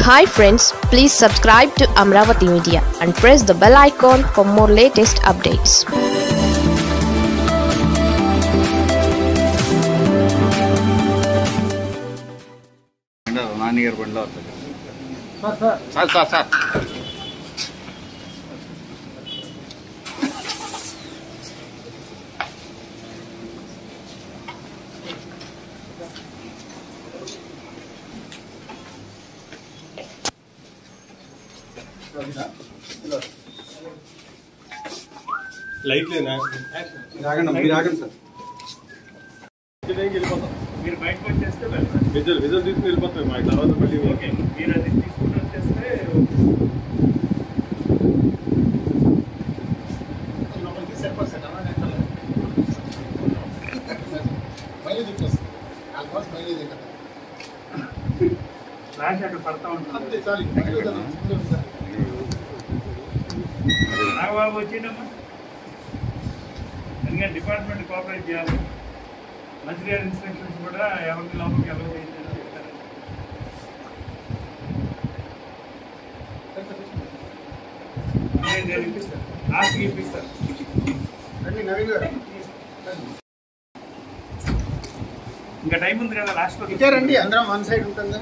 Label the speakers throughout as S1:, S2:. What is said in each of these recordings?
S1: hi friends please subscribe to Amaravati media and press the bell icon for more latest updates
S2: నాన్నగారు బండిలో వస్తుంది sir sir sir
S3: light లేనా
S2: ఆగండి మీరు ఆగండి సార్
S3: వెళ్ళిపోతాం
S4: మీరు బయటకు వచ్చేస్తే వెళ్తారు
S3: విజువల్ విజువల్ తీసుకుని వెళ్ళిపోతాం మా తర్వాత మళ్ళీ
S4: ఓకే మీరు అది తీసుకుని వచ్చేస్తే ఫ్లాష్ అక్కడ పడతా ఉంటుంది నాగబాబు వచ్చిండమ్మా ఎందుకంటే డిపార్ట్మెంట్ కోఆపరేట్ చేయాలి మంత్రిగారి ఇన్స్ట్రక్షన్స్ కూడా ఎవరికి లోపలికి ఎలా చేయాలో చెప్తారు నేను నేను ఇప్పిస్తాను ఆస్తి ఇప్పిస్తాను ఇంకా టైం ఉంది కదా లాస్ట్ లో
S2: ఇచ్చారండి అందరం వన్ సైడ్ ఉంటుందా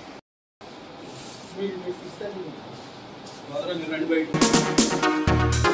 S3: రండి బయట